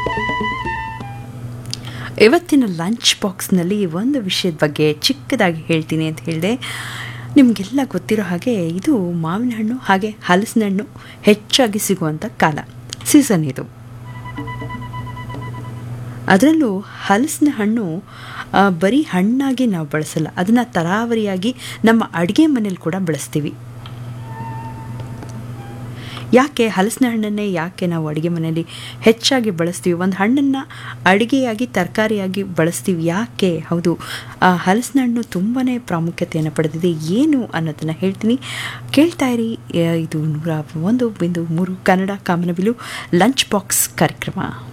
ಇವತ್ತಿನ ಲಂಚ್ ಬಾಕ್ಸ್ನಲ್ಲಿ ಒಂದು ವಿಷಯದ ಬಗ್ಗೆ ಚಿಕ್ಕದಾಗಿ ಹೇಳ್ತೀನಿ ಅಂತ ಹೇಳಿದೆ ನಿಮಗೆಲ್ಲ ಗೊತ್ತಿರೋ ಹಾಗೆ ಇದು ಮಾವಿನ ಹಣ್ಣು ಹಾಗೆ ಹಲಸಿನ ಹಣ್ಣು ಹೆಚ್ಚಾಗಿ ಸಿಗುವಂಥ ಕಾಲ ಸೀಸನ್ ಇದು ಅದರಲ್ಲೂ ಹಲಸಿನ ಹಣ್ಣು ಆ, ಬರೀ ಹಣ್ಣಾಗಿ ನಾವು ಬಳಸಲ್ಲ ಅದನ್ನು ತರಾವರಿಯಾಗಿ ನಮ್ಮ ಅಡುಗೆ ಮನೇಲಿ ಕೂಡ ಬಳಸ್ತೀವಿ ಯಾಕೆ ಹಲಸಿನ ಹಣ್ಣನ್ನೇ ಯಾಕೆ ನಾವು ಅಡುಗೆ ಮನೆಯಲ್ಲಿ ಹೆಚ್ಚಾಗಿ ಬಳಸ್ತೀವಿ ಒಂದು ಹಣ್ಣನ್ನು ಅಡುಗೆಯಾಗಿ ತರಕಾರಿಯಾಗಿ ಬಳಸ್ತೀವಿ ಯಾಕೆ ಹೌದು ಆ ಹಲಸಿನ ಹಣ್ಣು ತುಂಬಾ ಪ್ರಾಮುಖ್ಯತೆಯನ್ನು ಪಡೆದಿದೆ ಏನು ಅನ್ನೋದನ್ನು ಹೇಳ್ತೀನಿ ಕೇಳ್ತಾ ಇರಿ ಆ, ಇದು ನೂರ ಒಂದು ಬಿಂದು ಮೂರು ಕನ್ನಡ ಕಾಮನಬಿಲು ಲಂಚ್ ಬಾಕ್ಸ್ ಕಾರ್ಯಕ್ರಮ